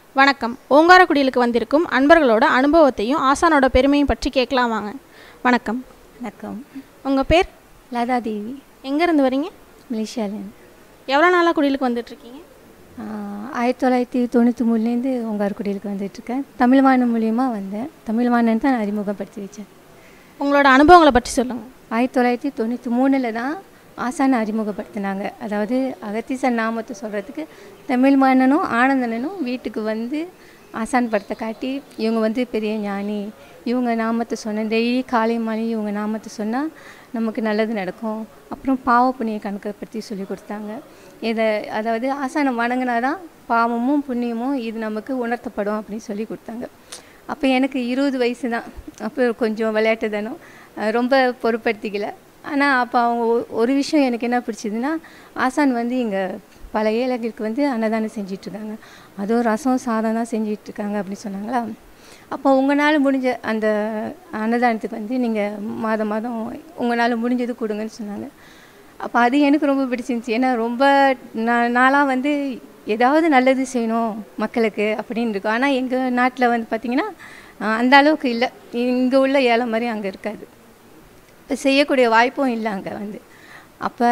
வணக்கம் ஓங்காரக்குடிலுக்கு வந்திருக்கும் அன்பர்களோட அனுபவத்தையும் ஆசானோட பெருமையும் பற்றி கேட்கலாம் வாங்க வணக்கம் வணக்கம் உங்கள் பேர் லதா தேவி எங்கேருந்து வரீங்க மலேசியாலேருந்து எவ்வளோ நாளாக குடிலுக்கு வந்துட்டுருக்கீங்க ஆயிரத்தி தொள்ளாயிரத்தி தொண்ணூற்றி மூணுலேருந்து உங்கார்குடியிலுக்கு வந்துட்டுருக்கேன் தமிழ் வாணன் மூலியமாக வந்தேன் தமிழ் வாணன் தான் அறிமுகப்படுத்தி வச்சேன் உங்களோட அனுபவங்களை பற்றி சொல்லுங்கள் ஆயிரத்தி தொள்ளாயிரத்தி தொண்ணூற்றி மூணில் தான் ஆசானை அறிமுகப்படுத்தினாங்க அதாவது அகத்தீசன் நாமத்தை சொல்கிறதுக்கு தமிழ் வாணனும் ஆனந்தனனும் வீட்டுக்கு வந்து ஆசான் படத்தை காட்டி இவங்க வந்து பெரிய ஞானி இவங்க நாமத்தை சொன்ன டெய்லி காலை மாலை இவங்க நாமத்தை சொன்னால் நமக்கு நல்லது நடக்கும் அப்புறம் பாவ புண்ணிய கணக்கை பற்றி சொல்லி கொடுத்தாங்க இதை அதாவது ஆசானை வணங்கினா தான் பாவமும் புண்ணியமும் இது நமக்கு உணர்த்தப்படும் அப்படின்னு சொல்லி கொடுத்தாங்க அப்போ எனக்கு இருபது வயசு தான் அப்போ கொஞ்சம் விளையாட்டு தானோ அஹ் ரொம்ப பொருட்படுத்திக்கல ஆனால் அப்போ அவங்க ஒ- ஒரு விஷயம் எனக்கு என்ன பிடிச்சதுன்னா ஆசான் வந்து இங்கே பல ஏழைகளுக்கு வந்து அன்னதானம் செஞ்சிட்ருக்காங்க அதுவும் ரசம் சாதம் தான் செஞ்சிட்ருக்காங்க அப்படின்னு சொன்னாங்களா அப்போ உங்களால் முடிஞ்ச அந்த அன்னதானத்துக்கு வந்து நீங்கள் மாதம் மாதம் உங்களால் முடிஞ்சது கொடுங்கன்னு சொன்னாங்க அப்போ அது எனக்கு ரொம்ப பிடிச்சிருந்துச்சி ஏன்னா ரொம்ப நான் நாளாக வந்து ஏதாவது நல்லது செய்யணும் மக்களுக்கு அப்படின்னு இருக்கும் ஆனால் எங்கள் நாட்டில் வந்து பார்த்திங்கன்னா அஹ், அந்த அளவுக்கு இல்லை இங்கே உள்ள ஏழை மாதிரி அங்கே இருக்காது இப்போ செய்யக்கூடிய வாய்ப்பும் இல்லை அங்கே வந்து அப்போ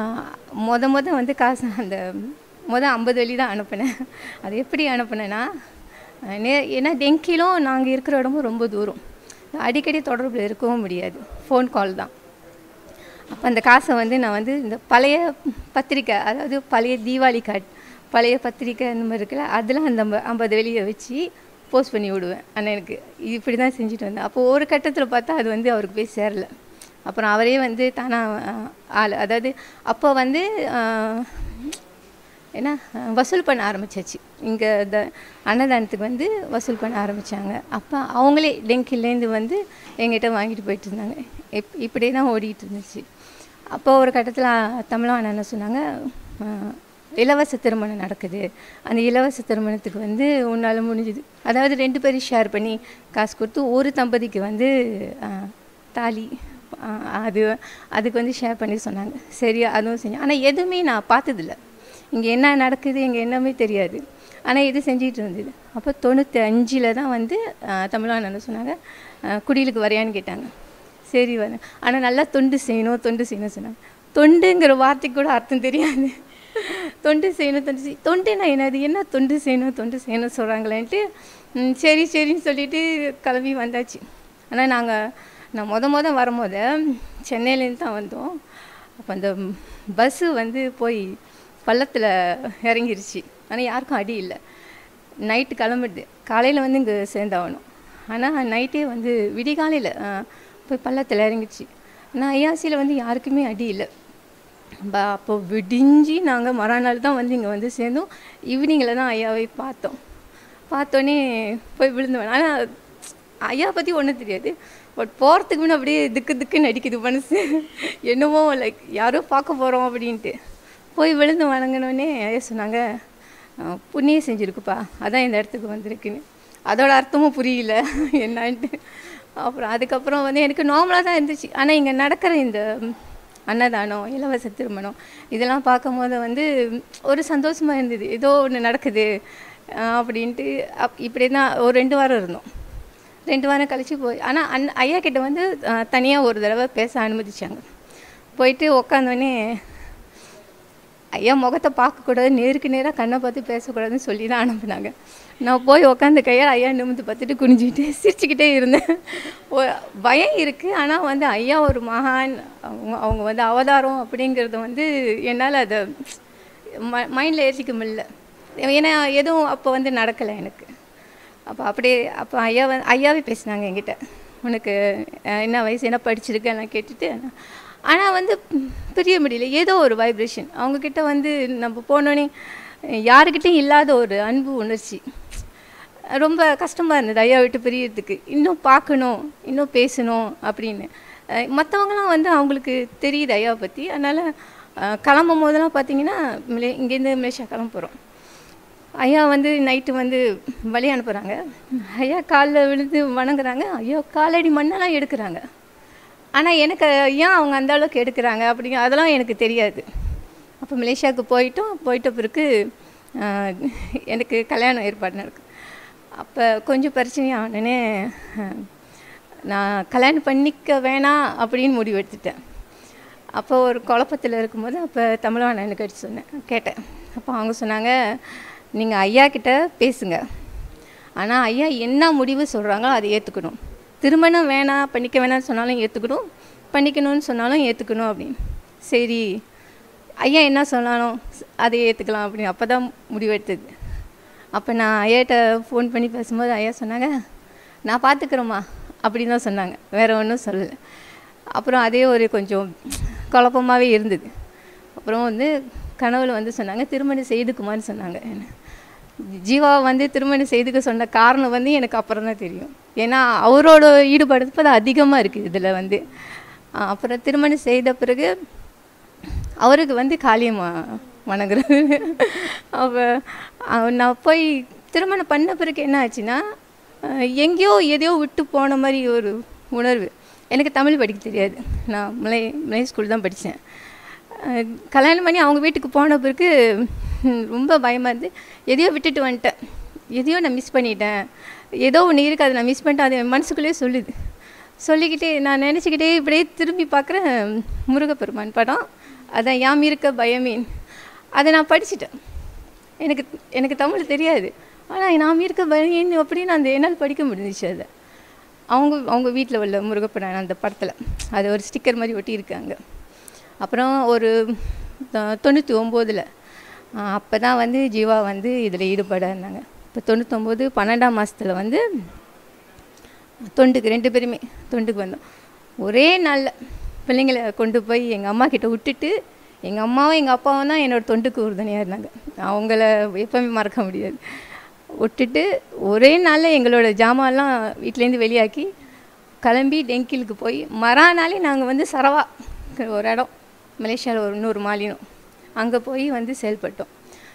மொத மொத வந்து காசு அந்த மொத ஐம்பது வழி தான் அனுப்பினேன் அது எப்படி அனுப்புனேன்னா அஹ், நே ஏன்னா டெங்கிலும் நாங்கள் இருக்கிற இடமும் ரொம்ப தூரம் அடிக்கடி தொடர்பில் இருக்கவும் முடியாது ஃபோன் கால் தான் அப்போ அந்த காசை வந்து நான் வந்து இந்த பழைய பத்திரிக்கை அதாவது பழைய தீபாவளி கார்டு பழைய பத்திரிக்கை அந்த மாதிரி இருக்குல்ல அதில் அந்த ஐம்ப- ஐம்பது வெளியை வச்சு போஸ்ட் பண்ணி விடுவேன் அண்ணனுக்கு இப்படி தான் செஞ்சுட்டு வந்தேன் அப்போ ஒரு கட்டத்தில் பார்த்தா அது வந்து அவருக்கு போய் சேரல அப்புறம் அவரே வந்து தானாக ஆள் அதாவது அப்போ வந்து ஆஹ், என்ன அஹ், வசூல் பண்ண ஆரம்பிச்சாச்சு இங்கே இந்த அன்னதானத்துக்கு வந்து வசூல் பண்ண ஆரம்பித்தாங்க அப்போ அவங்களே டெங்கிலேருந்து வந்து எங்கிட்ட வாங்கிட்டு போயிட்டு இருந்தாங்க இப் இப்படியே தான் ஓடிட்டு இருந்துச்சு அப்போ ஒரு கட்டத்தில் தமிழ் என்ன சொன்னாங்க அஹ், இலவச திருமணம் நடக்குது அந்த இலவச திருமணத்துக்கு வந்து உன்னால் முடிஞ்சுது அதாவது ரெண்டு பேரும் ஷேர் பண்ணி காசு கொடுத்து ஒரு தம்பதிக்கு வந்து அஹ், தாலி அஹ், அது அதுக்கு வந்து ஷேர் பண்ணி சொன்னாங்க சரி அதுவும் செஞ்சேன் ஆனால் எதுவுமே நான் பார்த்ததில்ல இங்கே என்ன நடக்குது இங்கே என்னமே தெரியாது ஆனால் இது செஞ்சிட்டு இருந்தது அப்போ தொண்ணூற்றி அஞ்சில் தான் வந்து தமிழ்நாடு என்ன சொன்னாங்க அஹ், குடிலுக்கு வரையான்னு கேட்டாங்க சரி வரேன் ஆனால் நல்லா தொண்டு செய்யணும் தொண்டு செய்யணும் சொன்னாங்க தொண்டுங்கிற வார்த்தைக்கு கூட அர்த்தம் தெரியாது தொண்டு செய்யணும் தொண்டு செய் தொண்டுனா என்னது என்ன தொண்டு செய்யணும் தொண்டு செய்யணும் சொல்கிறாங்களேன்ட்டு ம், சரி சரின்னு சொல்லிட்டு கிளம்பி வந்தாச்சு ஆனால் நாங்கள் நான் முத முத வரும்போது சென்னையிலேருந்து தான் வந்தோம் அப்போ அந்த பஸ்ஸு வந்து போய் பள்ளத்தில் இறங்கிருச்சு ஆனால் யாருக்கும் அடி இல்லை நைட்டு கிளம்பிடுது காலையில் வந்து இங்கே சேர்ந்தாகணும் ஆனால் நைட்டே வந்து விடிகாலையில் போய் பள்ளத்தில் இறங்கிடுச்சு ஆனால் ஐயாசியில் வந்து யாருக்குமே அடி இல்லை ப- அப்போ விடிஞ்சு நாங்கள் மறுநாள் தான் வந்து இங்கே வந்து சேர்ந்தோம் ஈவினிங்கில் தான் ஐயாவை பார்த்தோம் பார்த்தோன்னே போய் விழுந்தோம் ஆனால் ஐயா பற்றி ஒன்றும் தெரியாது பட் போகிறதுக்கு முன்னே அப்படியே திக்கு திக்குன்னு அடிக்குது மனசு என்னமோ லைக் யாரோ பார்க்க போகிறோம் அப்படின்ட்டு போய் விழுந்து வணங்கினோடனே ஐயா சொன்னாங்க "அஹ், புண்ணியம் செஞ்சுருக்குப்பா அதான் இந்த இடத்துக்கு வந்திருக்குன்னு அதோட அர்த்தமும் புரியல என்னான்ட்டு அப்புறம் அதுக்கப்புறம் வந்து எனக்கு நார்மலாக தான் இருந்துச்சு ஆனால் இங்கே நடக்கிற இந்த அன்னதானம் இலவச திருமணம் இதெல்லாம் பார்க்கும்போது வந்து ஒரு சந்தோஷமாக இருந்தது ஏதோ ஒன்று நடக்குது அஹ் அப்படின்ட்டு அப் இப்படி தான் ஒரு ரெண்டு வாரம் இருந்தோம் ரெண்டு வாரம் கழிச்சு போய் ஆனால் அன் ஐயா கிட்ட வந்து தனியாக ஒரு தடவை பேச அனுமதிச்சாங்க போயிட்டு உக்காந்தோடனே ஐயா முகத்தை பார்க்கக்கூடாது நேருக்கு நேராக கண்ணை பார்த்து பேசக்கூடாதுன்னு சொல்லி தான் அனுப்புனாங்க நான் போய் உக்காந்த கையால் ஐயா நிமிந்து பார்த்துட்டு குனிஞ்சிக்கிட்டு சிரிச்சுக்கிட்டே இருந்தேன் ஒ- பயம் இருக்குது ஆனால் வந்து ஐயா ஒரு மகான் அவங்க அவங்க வந்து அவதாரம் அப்படிங்கிறத வந்து என்னால் அதை ம மைண்டில் ஏற்றிக்க முடியல ஏன்னா எதுவும் அப்போ வந்து நடக்கலை எனக்கு அப்போ அப்படியே அப்போ ஐயா வந்து ஐயாவே பேசினாங்க என்கிட்ட உனக்கு அஹ், என்ன வயசு என்ன படிச்சிருக்க எல்லாம் கேட்டுட்டு ஆனால் வந்து ம், பிரிய முடியல ஏதோ ஒரு வைப்ரேஷன் அவங்கக்கிட்ட வந்து நம்ம போனோடனே யாருக்கிட்டையும் இல்லாத ஒரு அன்பு உணர்ச்சி ரொம்ப கஷ்டமாக இருந்தது ஐயா விட்டு பிரியறதுக்கு இன்னும் பார்க்கணும் இன்னும் பேசணும் அப்படின்னு அஹ், மற்றவங்களாம் வந்து அவங்களுக்கு தெரியுது ஐயாவை பற்றி அதனால் கிளம்பும் போதெல்லாம் பார்த்தீங்கன்னா மிலே இங்கேருந்து மலேசியா கிளம்ப போகிறோம் ஐயா வந்து நைட்டு வந்து வழி அனுப்புகிறாங்க ஐயா காலில் விழுந்து வணங்குறாங்க ஐயா காலடி மண்ணெல்லாம் எடுக்கிறாங்க ஆனால் எனக்கு ஏன் அவங்க அந்த அளவுக்கு எடுக்கிறாங்க அப்படிங்க அதெல்லாம் எனக்கு தெரியாது அப்போ மலேசியாவுக்கு போயிட்டோம் போயிட்ட பிறகு ஆஹ், எனக்கு கல்யாணம் ஏற்பாடு நடக்குது அப்போ கொஞ்சம் பிரச்சனையானே நான் கல்யாணம் பண்ணிக்க வேணாம் அப்படின்னு முடிவு எடுத்துட்டேன் அப்போ ஒரு குழப்பத்தில் இருக்கும்போது அப்போ தமிழ்வாணன் எனக்கு அடிச்சு சொன்னேன் கேட்டேன் அப்போ அவங்க சொன்னாங்க நீங்கள் ஐயா கிட்ட பேசுங்க ஆனால் ஐயா என்ன முடிவு சொல்கிறாங்களோ அதை ஏற்றுக்கணும் திருமணம் வேணாம் பண்ணிக்க வேணாம்னு சொன்னாலும் ஏற்றுக்கணும் பண்ணிக்கணும்னு சொன்னாலும் ஏற்றுக்கணும் அப்படின்னு சரி ஐயா என்ன சொன்னாலும் அதை ஏற்றுக்கலாம் அப்படின்னு அப்போ தான் முடிவெடுத்தது அப்போ நான் ஐயாட்ட ஃபோன் பண்ணி பேசும்போது ஐயா சொன்னாங்க நான் பார்த்துக்கிறேம்மா அப்படின்னு தான் சொன்னாங்க வேறு ஒன்றும் சொல்லலை அப்புறம் அதே ஒரு கொஞ்சம் குழப்பமாகவே இருந்தது அப்புறம் வந்து கனவுல வந்து சொன்னாங்க திருமணம் செய்துக்குமான்னு சொன்னாங்க ஜீவா வந்து திருமணம் செய்துக்க சொன்ன காரணம் வந்து எனக்கு அப்புறம் தான் தெரியும் ஏன்னா அவரோட ஈடுபாடு இப்போ தான் அதிகமாக இருக்குது இதில் வந்து அஹ் அப்புறம் திருமணம் செய்த பிறகு அவருக்கு வந்து காளியம்மா வணங்குறது அப்போ அவ- நான் போய் திருமணம் பண்ண பிறகு என்ன ஆச்சுன்னா அஹ் எங்கேயோ எதையோ விட்டு போன மாதிரி ஒரு உணர்வு எனக்கு தமிழ் படிக்க தெரியாது நான் மலை மலை ஸ்கூல் தான் படித்தேன் கல்யாணம் பண்ணி அவங்க வீட்டுக்கு போன பிறகு ம், ரொம்ப பயமாக இருந்து எதையோ விட்டுட்டு வந்துட்டேன் எதையோ நான் மிஸ் பண்ணிட்டேன் ஏதோ ஒன்று இருக்குது அதை நான் மிஸ் பண்ணிட்டேன் அது என் மனசுக்குள்ளேயே சொல்லுது சொல்லிக்கிட்டே நான் நினச்சிக்கிட்டே இப்படியே திரும்பி பார்க்குறேன் முருகப்பெருமான் படம் அதான் யாம் இருக்க பயமேன் அதை நான் படிச்சிட்டேன் எனக்கு எனக்கு தமிழ் தெரியாது ஆனால் நாம் இருக்க பயமேன் அப்படின்னு அந்த என்னால் படிக்க முடிஞ்சிச்சு அதை அவங்க அவங்க வீட்டில் உள்ள முருகப்பெருமான் அந்த படத்தில் அது ஒரு ஸ்டிக்கர் மாதிரி ஒட்டியிருக்காங்க அப்புறம் ஒரு தொ- தொண்ணூற்றி ஒம்போதில் அப்போ தான் வந்து ஜீவா வந்து இதில் ஈடுபட இருந்தாங்க இப்போ தொண்ணூத்தொம்போது பன்னெண்டாம் மாதத்தில் வந்து தொண்டுக்கு ரெண்டு பேருமே தொண்டுக்கு வந்தோம் ஒரே நாளில் பிள்ளைங்களை கொண்டு போய் எங்கள் அம்மா கிட்ட விட்டுட்டு எங்கள் அம்மாவும் எங்கள் அப்பாவும் தான் என்னோட தொண்டுக்கு உறுதுணையாக இருந்தாங்க அவங்கள எப்பவுமே மறக்க முடியாது விட்டுட்டு ஒரே நாளில் எங்களோட ஜாமான்லாம் வீட்டிலேருந்து வெளியாக்கி கிளம்பி டெங்கிலுக்கு போய் மறாநாளே நாங்கள் வந்து சரவா ஒரு இடம் மலேசியாவில் ஒரு இன்னொரு மாலினம் அங்கே போய் வந்து செயல்பட்டோம்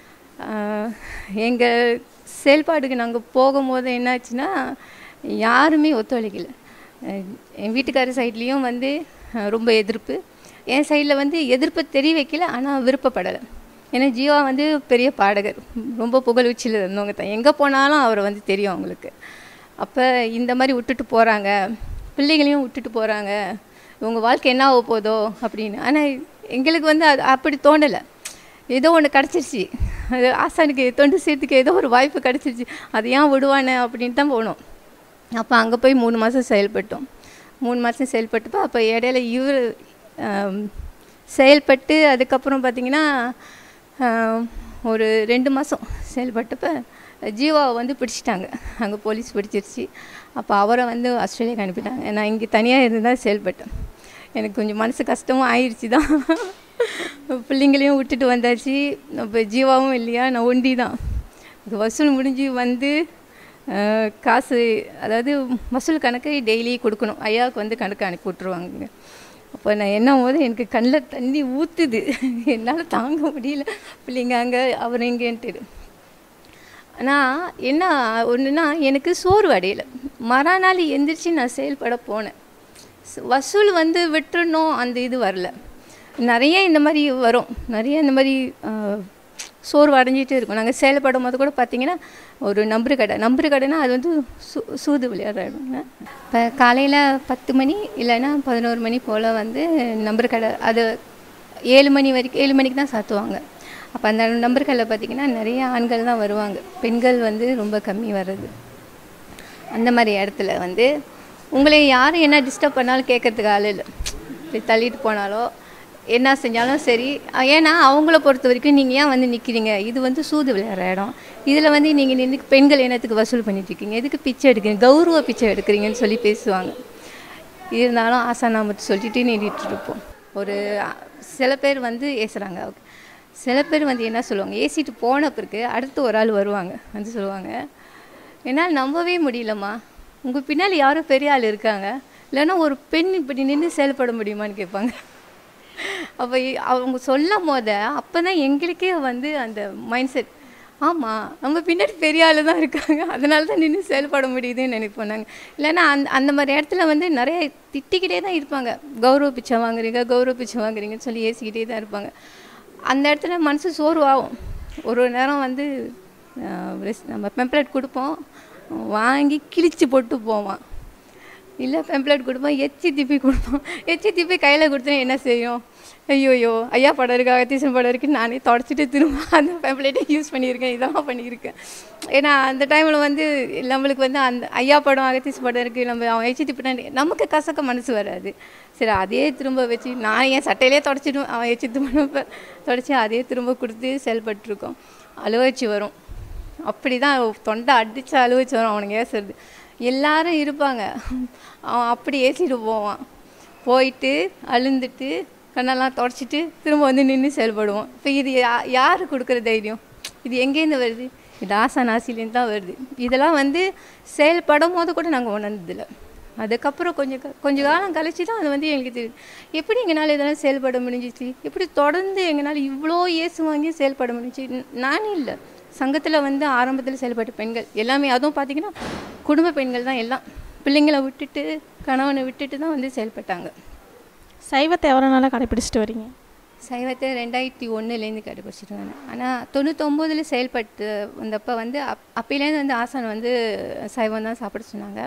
எங்கள் செயல்பாடுக்கு நாங்கள் போகும்போது என்னாச்சுன்னா யாருமே ஒத்துழைக்கல அஹ் என் வீட்டுக்காரர் சைட்லேயும் வந்து அஹ் ரொம்ப எதிர்ப்பு என் சைடில் வந்து எதிர்ப்பு தெரிய வைக்கல ஆனால் விருப்பப்படலை ஏன்னா ஜீவா வந்து பெரிய பாடகர் ரொம்ப புகழ் உச்சியில் இருந்தவங்க தான் எங்கே போனாலும் அவரை வந்து தெரியும் அவங்களுக்கு அப்போ இந்த மாதிரி விட்டுட்டு போகிறாங்க பிள்ளைகளையும் விட்டுட்டு போகிறாங்க இவங்க வாழ்க்கை என்ன ஆக போதோ அப்படின்னு ஆனால் எங்களுக்கு வந்து அது அப்படி தோணலை ஏதோ ஒன்று கிடச்சிருச்சு அது ஆசானுக்கு தொண்டு சேர்த்துக்கு ஏதோ ஒரு வாய்ப்பு கிடச்சிருச்சு அது ஏன் விடுவானே அப்படின்னு தான் போனோம் அப்போ அங்கே போய் மூணு மாதம் செயல்பட்டோம் மூணு மாதம் செயல்பட்டப்போ அப்போ இடையில இவர் செயல்பட்டு அதுக்கப்புறம் பார்த்திங்கன்னா ஆம், ஒரு ரெண்டு மாதம் செயல்பட்டப்ப ஜீவாவை வந்து பிடிச்சிட்டாங்க அங்கே போலீஸ் பிடிச்சிருச்சு அப்போ அவரை வந்து ஆஸ்திரேலியாவுக்கு அனுப்பிட்டாங்க நான் இங்கே தனியாக இருந்து தான் செயல்பட்டேன் எனக்கு கொஞ்சம் மனசு கஷ்டமும் ஆயிடுச்சு தான் பிள்ளைங்களையும் விட்டுட்டு வந்தாச்சு இப்போ ஜீவாவும் இல்லையா நான் ஒண்டி தான் இது வசூல் முடிஞ்சு வந்து அஹ், காசு அதாவது வசூல் கணக்கு டெய்லி கொடுக்கணும் ஐயாவுக்கு வந்து கணக்கு அனுப்பி விட்ருவாங்க அப்போ நான் என்ன போது எனக்கு கண்ணில் தண்ணி ஊற்றுது என்னால் தாங்க முடியல பிள்ளைங்க அங்கே அவர் எங்கேன்ட்டு ஆனால் என்ன ஒன்றுனா எனக்கு சோறு அடையலை மறுநாள் எந்திரிச்சு நான் செயல்பட போனேன் ஸ்- வசூல் வந்து விட்டுறணும் அந்த இது வரல நிறைய இந்த மாதிரி வரும் நிறைய இந்த மாதிரி ஆஹ், சோர்வு அடைஞ்சிட்டே இருக்கும் நாங்கள் செயல்படும் போது கூட பார்த்தீங்கன்னா ஒரு நம்பரு கடை நம்பரு கடைனா அது வந்து சூ சூது விளையாடுற இடங்க இப்போ காலையில் பத்து மணி இல்லைன்னா பதினோரு மணி போல் வந்து நம்பரு கடை அது ஏழு மணி வரைக்கும் ஏழு மணிக்கு தான் சாத்துவாங்க அப்போ அந்த நம்பர் கடையில் பார்த்தீங்கன்னா நிறைய ஆண்கள் தான் வருவாங்க பெண்கள் வந்து ரொம்ப கம்மி வர்றது அந்த மாதிரி இடத்துல வந்து உங்களை யார் என்ன டிஸ்டர்ப் பண்ணாலும் கேட்கறதுக்கு ஆள் இல்லை இப்படி தள்ளிட்டு போனாலோ என்ன செஞ்சாலும் சரி அஹ் ஏன்னா அவங்கள பொறுத்த வரைக்கும் நீங்கள் ஏன் வந்து நிற்கிறீங்க இது வந்து சூது விளையாடுற இடம் இதில் வந்து நீங்கள் நின்று பெண்கள் என்னத்துக்கு வசூல் பண்ணிட்டு இருக்கீங்க எதுக்கு பிச்சை எடுக்கிறீங்க கௌரவ பிச்சை எடுக்கிறீங்கன்னு சொல்லி பேசுவாங்க இருந்தாலும் ஆசானாமத்து சொல்லிட்டு நின்றுட்டு இருப்போம் ஒரு அஹ், சில பேர் வந்து ஏசுகிறாங்க சில பேர் வந்து என்ன சொல்லுவாங்க ஏசிட்டு போன பிறகு அடுத்து ஒரு ஆள் வருவாங்க வந்து சொல்லுவாங்க என்னால் நம்பவே முடியலம்மா உங்கள் பின்னால் யாரோ பெரிய ஆள் இருக்காங்க இல்லைன்னா ஒரு பெண் இப்படி நின்று செயல்பட முடியுமான்னு கேட்பாங்க அப்போ அவங்க சொல்லும் போத அப்போ தான் எங்களுக்கே வந்து அந்த மைண்ட் செட் ஆமாம் நம்ம பின்னாடி பெரிய ஆள் தான் இருக்காங்க அதனால தான் நின்று செயல்பட முடியுதுன்னு நினைப்போம் நாங்கள் இல்லைன்னா அந்த அந்த மாதிரி இடத்துல வந்து நிறைய திட்டிக்கிட்டே தான் இருப்பாங்க கௌரவ பிச்சை வாங்குறீங்க கௌரவ பிச்சை வாங்குறீங்கன்னு சொல்லி ஏசிக்கிட்டே தான் இருப்பாங்க அந்த இடத்துல மனசு சோர்வாகும் ஒரு ஒரு நேரம் வந்து ஆஹ், rest- நம்ம பெம்ப்ளேட் கொடுப்போம் வாங்கி கிழிச்சு போட்டு போவான் இல்லை பெம்ப்ளேட் கொடுப்பான் எச்சி திப்பி கொடுப்பான் எச்சி திப்பி கையில் கொடுத்தா என்ன செய்யும் ஐயோயோ ஐயா படம் இருக்கு அகத்தீசன் படம் இருக்கு நானே தொடச்சிட்டு திரும்ப அந்த பெம்ப்ளேட்டை யூஸ் பண்ணியிருக்கேன் இதெல்லாம் பண்ணியிருக்கேன் ஏன்னா அந்த டைமில் வந்து நம்மளுக்கு வந்து அந்த ஐயா படம் அகத்தீஸ் படம் இருக்குது நம்ம அவன் எச்சி திப்பிட்டா நமக்கு கசக்க மனசு வராது சரி அதே திரும்ப வச்சு நான் என் சட்டையிலே தொடச்சிடுவேன் அவன் எச்சி துப்ப தொடச்சி அதே திரும்ப கொடுத்து செயல்பட்டுருக்கோம் அழுவச்சு வரும் அப்படி தான் தொண்டை அடித்து அழுவச்சு வரும் அவனுங்க ஏசுறது எல்லாரும் இருப்பாங்க அவன் அப்படி ஏசிட்டு போவான் போயிட்டு அழுந்துட்டு கண்ணெல்லாம் தொடச்சிட்டு திரும்ப வந்து நின்று செயல்படுவோம் இப்போ இது யா யார் கொடுக்குற தைரியம் இது எங்கேருந்து வருது இது ஆசான் ஆசிலேருந்து தான் வருது இதெல்லாம் வந்து செயல்படும் போது கூட நாங்கள் உணர்ந்ததில்ல அதுக்கப்புறம் கொஞ்சம் க- கொஞ்ச காலம் கழிச்சு தான் அது வந்து எங்களுக்கு தெரியுது எப்படி எங்களால் இதெல்லாம் செயல்பட முடிஞ்சிச்சு எப்படி தொடர்ந்து எங்களால் இவ்வளோ இயேசு வாங்கி செயல்பட முடிஞ்சிச்சு ந- நானே இல்லை சங்கத்தில் வந்து ஆரம்பத்தில் செயல்பட்ட பெண்கள் எல்லாமே அதுவும் பார்த்தீங்கன்னா குடும்ப பெண்கள் தான் எல்லாம் பிள்ளைங்களை விட்டுட்டு கணவனை விட்டுட்டு தான் வந்து செயல்பட்டாங்க சைவத்தை எவ்வளோ நாளாக கடைப்பிடிச்சிட்டு வரீங்க சைவத்தை ரெண்டாயிரத்தி ஒன்றுலேருந்து கடைபிடிச்சிட்டு வந்தேன் ஆனால் தொண்ணூத்தொம்போதில் செயல்பட்டு வந்தப்போ வந்து அப் அப்போலேருந்து வந்து ஆசான் வந்து சைவம் தான் சாப்பிட சொன்னாங்க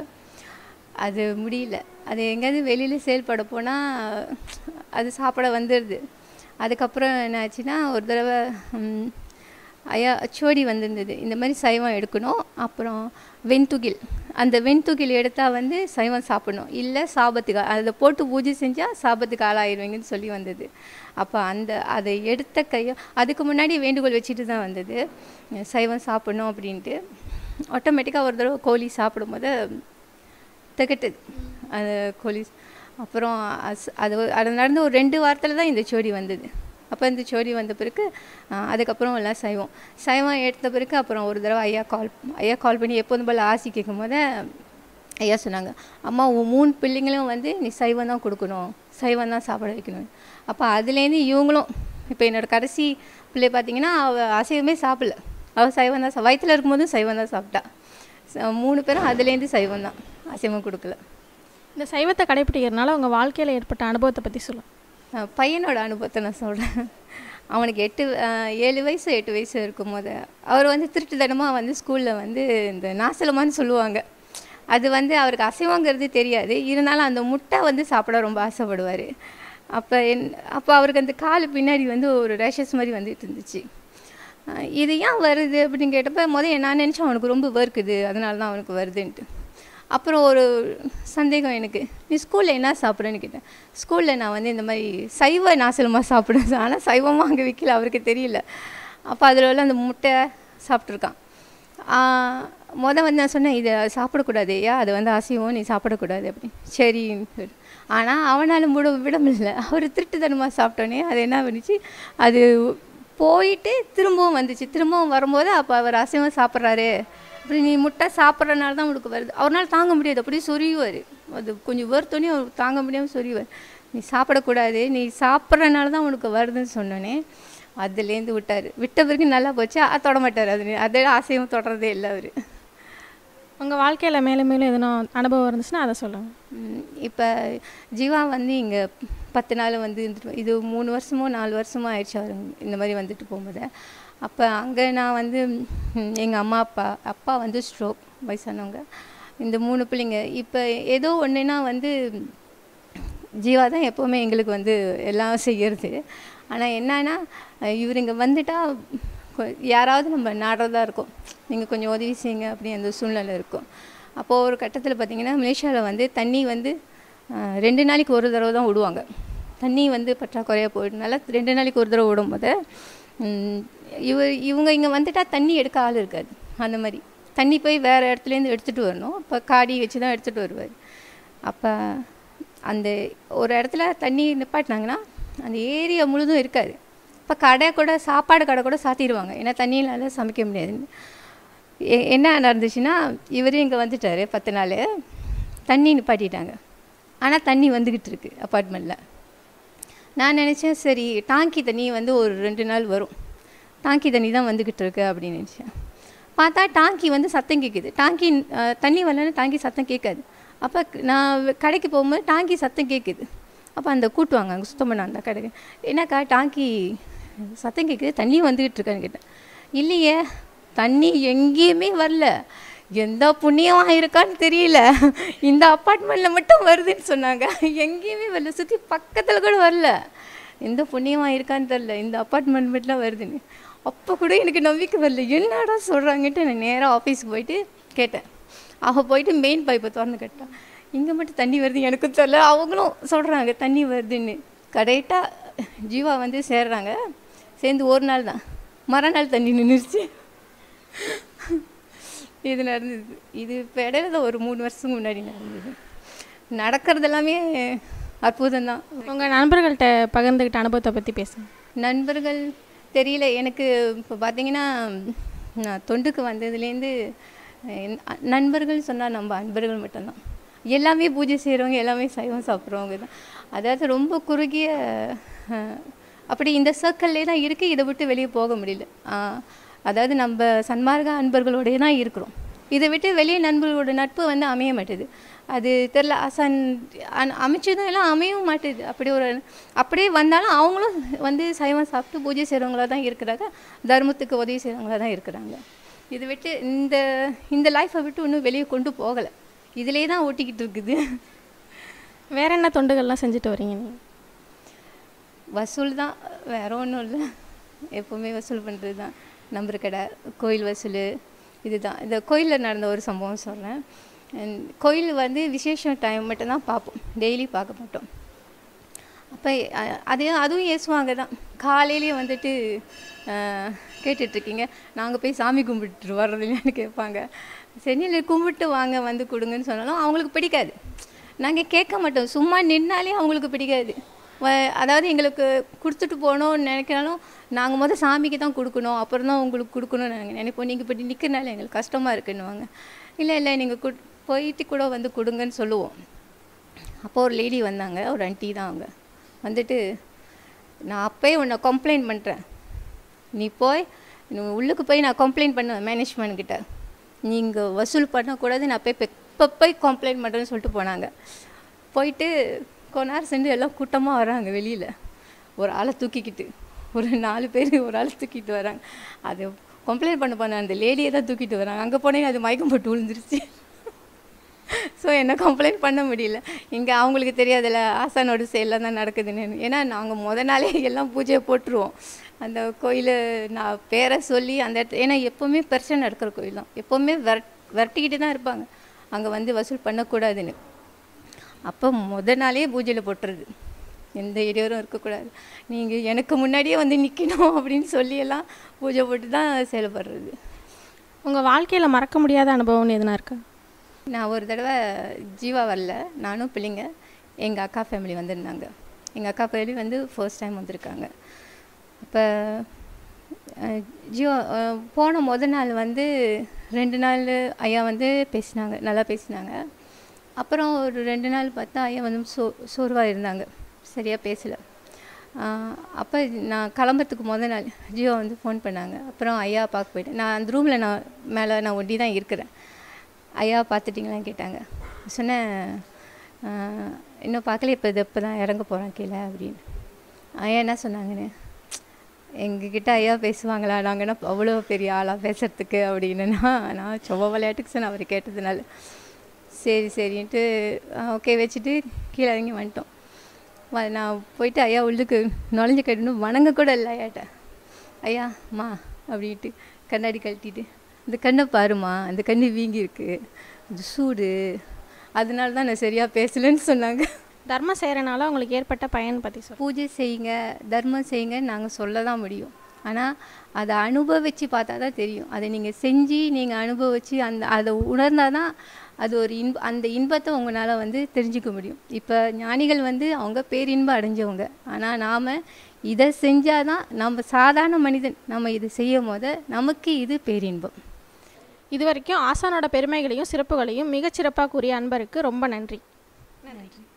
அது முடியல அது எங்கேயாவது வெளியில் செயல்பட போனால் அது சாப்பிட வந்துடுது அதுக்கப்புறம் என்ன ஆச்சுன்னா ஒரு தடவை ம், ஐயா சோடி வந்திருந்தது இந்த மாதிரி சைவம் எடுக்கணும் அப்புறம் வெண்துகில் அந்த வெண்துகில் எடுத்தால் வந்து சைவம் சாப்பிடணும் இல்லை சாபத்துக்கு அதை போட்டு பூஜை செஞ்சால் சாபத்துக்கு ஆளாயிருவீங்கன்னு சொல்லி வந்தது அப்போ அந்த அதை எடுத்த கையோ அதுக்கு முன்னாடி வேண்டுகோள் வச்சுட்டு தான் வந்தது சைவம் சாப்பிடணும் அப்படின்ட்டு ஆட்டோமேட்டிக்காக ஒரு தடவை கோழி சாப்பிடும்போது திகட்டுது அது கோழி அப்புறம் அஸ்- அது ஒரு- அது நடந்து ஒரு ரெண்டு வாரத்தில் தான் இந்த சோடி வந்தது அப்போ இந்த சோடி வந்த பிறகு ஆ, அதுக்கப்புறம் எல்லாம் சைவம் சைவம் எடுத்த பிறகு அப்புறம் ஒரு தடவை ஐயா கால் ஐயா கால் பண்ணி எப்போதும் போல் ஆசி கேட்கும் போது ஐயா சொன்னாங்க அம்மா உன் மூணு பிள்ளைங்களும் வந்து நீ சைவம் தான் கொடுக்கணும் சைவம் தான் சாப்பிட வைக்கணும் அப்போ அதுலேருந்து இவங்களும் இப்போ என்னோட கடைசி பிள்ளை பார்த்தீங்கன்னா அவள் அசைவமே சாப்பிடல அவள் சைவம் தான் வயிற்றில் இருக்கும்போதும் சைவம் தான் சாப்பிட்டா ச- மூணு பேரும் அதுலேருந்து சைவம் தான் அசைவம் கொடுக்கல இந்த சைவத்தை கடைப்பிடிக்கிறதுனால உங்கள் வாழ்க்கையில் ஏற்பட்ட அனுபவத்தை பற்றி சொல்லுங்கள் அஹ் பையனோட அனுபவத்தை நான் சொல்கிறேன் அவனுக்கு எட்டு அஹ் ஏழு வயசு எட்டு வயசு இருக்கும்போது அவர் வந்து திருட்டுத்தனமாக வந்து ஸ்கூலில் வந்து இந்த நாசலமான்னு சொல்லுவாங்க அது வந்து அவருக்கு அசைவங்கிறது தெரியாது இருந்தாலும் அந்த முட்டை வந்து சாப்பிட ரொம்ப ஆசைப்படுவார் அப்போ என் அப்போ அவருக்கு அந்த கால் பின்னாடி வந்து ஒரு ரேஷஸ் மாதிரி வந்துட்டு இருந்துச்சு அஹ் இது ஏன் வருது அப்படின்னு கேட்டப்ப முதல்ல நான் நினச்சேன் அவனுக்கு ரொம்ப வேர்க்குது அதனால தான் அவனுக்கு வருதுன்ட்டு அப்புறம் ஒரு சந்தேகம் எனக்கு நீ ஸ்கூலில் என்ன சாப்பிட்றேன்னு கேட்டேன் ஸ்கூலில் நான் வந்து இந்த மாதிரி சைவ நாசலமாக சாப்பிடுவேன் ஆனால் சைவமாக அங்கே விற்கல அவருக்கு தெரியல அப்போ அதில் உள்ள அந்த முட்டை சாப்பிட்ருக்கான் மொதல் வந்து நான் சொன்னேன் இதை சாப்பிடக்கூடாது ஐயா அது வந்து அசைவம் நீ சாப்பிடக்கூடாது அப்படின்னு சரின்னு சொல்லி ஆனால் அவனால் முட விட முடியல அவர் திருட்டுத்தனமாக சாப்பிட்டோன்னே அது என்ன பண்ணுச்சு அது போயிட்டு திரும்பவும் வந்துச்சு திரும்பவும் வரும்போது அப்போ அவர் அசைவம் சாப்பிட்றாரு அப்படி நீ முட்டை சாப்பிட்றனால தான் உங்களுக்கு வருது அவரால் தாங்க முடியாது அப்படியே சொரியுவார் அது கொஞ்சம் வருத்தோன்னே அவர் தாங்க முடியாமல் சொரியுவார் நீ சாப்பிடக்கூடாது நீ சாப்பிட்றனால தான் உனக்கு வருதுன்னு சொன்னோன்னே அதுலேருந்து விட்டார் விட்ட பிறகு நல்லா போச்சு அது தொட மாட்டார் அது அதே ஆசையும் தொடரதே இல்லை அவர் உங்கள் வாழ்க்கையில் மேலும் மேலும் எதனா அனுபவம் இருந்துச்சுன்னா அதை சொல்லுங்கள் இப்போ ஜீவா வந்து இங்கே பத்து நாள் வந்து இருந்துட்டு இது மூணு வருஷமோ நாலு வருஷமோ ஆயிடுச்சு அவர் இந்த மாதிரி வந்துட்டு போகும்போது அப்போ அங்கே நான் வந்து எங்கள் அம்மா அப்பா அப்பா வந்து ஸ்ட்ரோக் வயசானவங்க இந்த மூணு பிள்ளைங்க இப்போ ஏதோ ஒன்றுனா வந்து ஜீவா தான் எப்போவுமே எங்களுக்கு வந்து எல்லாம் செய்யறது ஆனால் என்னன்னா இவர் இங்கே வந்துட்டா கொ- யாராவது நம்ம நாடுறதா இருக்கும் நீங்கள் கொஞ்சம் உதவி செய்யுங்க அப்படி அந்த சூழ்நிலை இருக்கும் அப்போது ஒரு கட்டத்தில் பார்த்தீங்கன்னா மலேசியாவில் வந்து தண்ணி வந்து அஹ், ரெண்டு நாளைக்கு ஒரு தடவை தான் விடுவாங்க தண்ணி வந்து பற்றாக்குறையாக போயிடுனால ரெண்டு நாளைக்கு ஒரு தடவை விடும்போது ம், இவர் இவங்க இங்கே வந்துட்டா தண்ணி எடுக்க ஆள் இருக்காது அந்த மாதிரி தண்ணி போய் வேறு இடத்துலேருந்து எடுத்துகிட்டு வரணும் இப்போ காடி வச்சு தான் எடுத்துகிட்டு வருவார் அப்போ அந்த ஒரு இடத்துல தண்ணி நிப்பாட்டினாங்கன்னா அந்த ஏரியா முழுதும் இருக்காது இப்போ கடை கூட சாப்பாடு கடை கூட சாத்திடுவாங்க ஏன்னா தண்ணியினால சமைக்க முடியாதுன்னு எ- என்ன நடந்துச்சுன்னா இவரும் இங்கே வந்துட்டார் பத்து நாள் தண்ணி நிப்பாட்டிட்டாங்க ஆனால் தண்ணி வந்துக்கிட்டு இருக்கு அப்பார்ட்மெண்ட்டில் நான் நினச்சேன் சரி டாங்கி தண்ணி வந்து ஒரு ரெண்டு நாள் வரும் டாங்கி தண்ணி தான் வந்துக்கிட்டு இருக்கு அப்படின்னு நினச்சேன் பார்த்தா டாங்கி வந்து சத்தம் கேட்குது டாங்கி அஹ், தண்ணி வரலன்னு டாங்கி சத்தம் கேட்காது அப்போ நான் வெ- கடைக்கு போகும்போது டாங்கி சத்தம் கேட்குது அப்போ அந்த கூட்டுவாங்க அங்கே சுத்தம் பண்ண அந்த கடைக்கு என்னக்கா டாங்கி சத்தம் கேட்குது தண்ணி வந்துக்கிட்டு இருக்கான்னு கேட்டேன் இல்லையே தண்ணி எங்கேயுமே வரல எந்த புண்ணியம் இருக்கான்னு தெரியல இந்த அப்பார்ட்மெண்ட்டில் மட்டும் வருதுன்னு சொன்னாங்க எங்கேயுமே வரல சுற்றி பக்கத்தில் கூட வரல எந்த புண்ணியமாக இருக்கான்னு தெரில இந்த அப்பார்ட்மெண்ட் மட்டும் வருதுன்னு அப்போ கூட எனக்கு நம்பிக்கை வரல என்னடா சொல்கிறாங்கன்ட்டு நான் நேராக ஆஃபீஸுக்கு போயிட்டு கேட்டேன் அவள் போயிட்டு மெயின் பைப்பை திறந்து கேட்டான் இங்கே மட்டும் தண்ணி வருது எனக்கும் தெரில அவங்களும் சொல்கிறாங்க தண்ணி வருதுன்னு கரெக்டாக ஜீவா வந்து சேர்றாங்க சேர்ந்து ஒரு நாள் தான் மறுநாள் தண்ணி நின்றுச்சு இது நடந்தது இது இப்போ இடையில தான் ஒரு மூணு வருஷத்துக்கு முன்னாடி நடந்தது நடக்கிறது எல்லாமே அற்புதம்தான் உங்கள் நண்பர்கள்ட்ட பகிர்ந்துக்கிட்ட அனுபவத்தை பற்றி பேசுங்க நண்பர்கள் தெரியல எனக்கு இப்போ பார்த்தீங்கன்னா நான் தொண்டுக்கு வந்ததுலேருந்து என் அ- நண்பர்கள் சொன்னால் நம்ம அன்பர்கள் மட்டும்தான் எல்லாமே பூஜை செய்கிறவங்க எல்லாமே சைவம் சாப்பிட்றவங்க தான் அதாவது ரொம்ப குறுகிய அஹ், அப்படி இந்த சர்க்கிள்லே தான் இருக்குது இதை விட்டு வெளியே போக முடியல ஆஹ், அதாவது நம்ம சன்மார்க்க அன்பர்களோடயே தான் இருக்கிறோம் இதை விட்டு வெளியே நண்பர்களோட நட்பு வந்து அமைய மாட்டேது அது தெரில அசன் அன் அமைச்சதும் எல்லாம் அமையவும் மாட்டேது அப்படி ஒரு அப்படியே வந்தாலும் அவங்களும் வந்து சைவம் சாப்பிட்டு பூஜை செய்கிறவங்களா தான் இருக்கிறாங்க தர்மத்துக்கு உதவி செய்கிறவங்களா தான் இருக்கிறாங்க இதை விட்டு இந்த இந்த லைஃப்பை விட்டு இன்னும் வெளியே கொண்டு போகலை இதிலே தான் ஓட்டிக்கிட்டு இருக்குது வேற என்ன தொண்டுகள்லாம் செஞ்சுட்டு வரீங்க நீங்கள் வசூல் தான் வேற ஒன்றும் இல்லை எப்போவுமே வசூல் பண்ணுறது தான் நம்பர் கடை கோயில் வசூல் இதுதான் இந்த கோயிலில் நடந்த ஒரு சம்பவம் சொல்கிறேன் கோயில் வந்து விசேஷம் டைம் மட்டும்தான் பார்ப்போம் டெய்லி பார்க்க மாட்டோம் அப்போ அதே அதுவும் ஏசுவாங்க தான் காலையிலேயே வந்துட்டு அஹ், கேட்டுட்ருக்கீங்க நாங்கள் போய் சாமி கும்பிட்டு வர்றது இல்லையான்னு கேட்பாங்க சென்னையில் கும்பிட்டு வாங்க வந்து கொடுங்கன்னு சொன்னாலும் அவங்களுக்கு பிடிக்காது நாங்கள் கேட்க மாட்டோம் சும்மா நின்னாலே அவங்களுக்கு பிடிக்காது வ- அதாவது எங்களுக்கு கொடுத்துட்டு போகணும்னு நினைக்கிறாலும் நாங்கள் முதல் சாமிக்கு தான் கொடுக்கணும் அப்புறம் தான் உங்களுக்கு கொடுக்கணும்னு நாங்கள் நினைப்போம் நீங்கள் இப்படி நிற்கிறனால எங்களுக்கு கஷ்டமாக இருக்குன்னுவாங்க இல்லை இல்லை நீங்கள் குட் போயிட்டு கூட வந்து கொடுங்கன்னு சொல்லுவோம் அப்போ ஒரு லேடி வந்தாங்க ஒரு ஆண்டி தான் அவங்க வந்துட்டு நான் அப்போயே உன்னை கம்ப்ளைண்ட் பண்ணுறேன் நீ போய் நீ உள்ளுக்கு போய் நான் கம்ப்ளைண்ட் பண்ணுவேன் மேனேஜ்மெண்ட் கிட்ட நீங்கள் வசூல் பண்ணக்கூடாது நான் போய் இப்போ போய் கம்ப்ளைண்ட் பண்ணுறேன்னு சொல்லிட்டு போனாங்க போயிட்டு கொஞ்ச நேரம் சென்று எல்லாம் கூட்டமாக வராங்க வெளியில் ஒரு ஆளை தூக்கிக்கிட்டு ஒரு நாலு பேர் ஒரு ஆளை தூக்கிட்டு வராங்க அது கம்ப்ளைண்ட் பண்ண பண்ண அந்த லேடியை தான் தூக்கிட்டு வராங்க அங்கே போனே அது மயக்கம் போட்டு விழுந்துருச்சு ஸோ என்ன கம்ப்ளைண்ட் பண்ண முடியல இங்கே அவங்களுக்கு தெரியாதுல்ல ஆசானோட செயலில் தான் நடக்குதுன்னு ஏன்னா நாங்கள் முத நாளே எல்லாம் பூஜையை போட்டுருவோம் அந்த கோயில் நான் பேரை சொல்லி அந்த இடத்து ஏன்னா எப்போவுமே பிரச்சனை நடக்கிற கோயில் தான் எப்போவுமே விரட் விரட்டிக்கிட்டு தான் இருப்பாங்க அங்கே வந்து வசூல் பண்ணக்கூடாதுன்னு அப்போ முத நாளே பூஜையில் போட்டுறது எந்த இடையூறும் இருக்கக்கூடாது நீங்கள் எனக்கு முன்னாடியே வந்து நிற்கணும் அப்படின்னு சொல்லியெல்லாம் பூஜை போட்டு தான் செயல்படுறது உங்கள் வாழ்க்கையில் மறக்க முடியாத அனுபவம்னு எதுனா இருக்கா நான் ஒரு தடவை ஜீவா வரல நானும் பிள்ளைங்க எங்கள் அக்கா ஃபேமிலி வந்திருந்தாங்க எங்கள் அக்கா ஃபேமிலி வந்து ஃபர்ஸ்ட் டைம் வந்திருக்காங்க அப்போ ஜியோ அஹ், போன முத நாள் வந்து ரெண்டு நாள் ஐயா வந்து பேசினாங்க நல்லா பேசினாங்க அப்புறம் ஒரு ரெண்டு நாள் பார்த்தா ஐயா வந்து சோ சோர்வாக இருந்தாங்க சரியாக பேசலை அப்போ நான் கிளம்புறதுக்கு முத நாள் ஜியோ வந்து ஃபோன் பண்ணாங்க அப்புறம் ஐயா பார்க்க போயிட்டேன் நான் அந்த ரூமில் நான் மேலே நான் ஒண்டி தான் இருக்கிறேன் ஐயா பார்த்துட்டிங்களான்னு கேட்டாங்க சொன்னேன் "ஆஹ், இன்னும் பார்க்கல இப்போ இது இப்போ தான் இறங்க போகிறேன் கீழே அப்படின்னு ஐயா என்ன சொன்னாங்கன்னு எங்ககிட்ட ஐயா பேசுவாங்களா நாங்கள் என்ன அவ்வளோ பெரிய ஆளாக பேசுறதுக்கு அப்படின்னுனா நான் சும்மா விளையாட்டுக்கு சொன்னேன் அவர் கேட்டதுனால சரி சரின்ட்டு ஓகே வச்சுட்டு கீழே இறங்கி வந்துட்டோம் வ- நான் போயிட்டு ஐயா உள்ளுக்கு நுழைஞ்சு கட்டணும் வணங்க கூட இல்லை ஐயாட்ட ஐயா அம்மா அப்படின்ட்டு கண்ணாடி கழட்டிட்டு இந்த கண்ணை பாருமா இந்த கண்ணு வீங்கி இருக்கு இது சூடு அதனால தான் நான் சரியாக பேசலைன்னு சொன்னாங்க தர்மம் செய்கிறனால உங்களுக்கு ஏற்பட்ட பயன் பற்றி சொல்லுங்கள் பூஜை செய்யுங்க தர்மம் செய்யுங்க நாங்கள் சொல்ல தான் முடியும் ஆனால் அதை அனுபவித்து பார்த்தா தான் தெரியும் அதை நீங்கள் செஞ்சு நீங்கள் அனுபவித்து அந்த அதை உணர்ந்தால் தான் அது ஒரு இன்ப அந்த இன்பத்தை உங்களால் வந்து தெரிஞ்சுக்க முடியும் இப்போ ஞானிகள் வந்து அவங்க பேரின்பம் அடைஞ்சவங்க ஆனால் நாம் இதை செஞ்சால் தான் நம்ம சாதாரண மனிதன் நம்ம இதை செய்யும் போது நமக்கு இது பேரின்பம் இது வரைக்கும் ஆசானோட பெருமைகளையும் சிறப்புகளையும் மிகச்சிறப்பாக கூறிய அன்பருக்கு ரொம்ப நன்றி நன்றி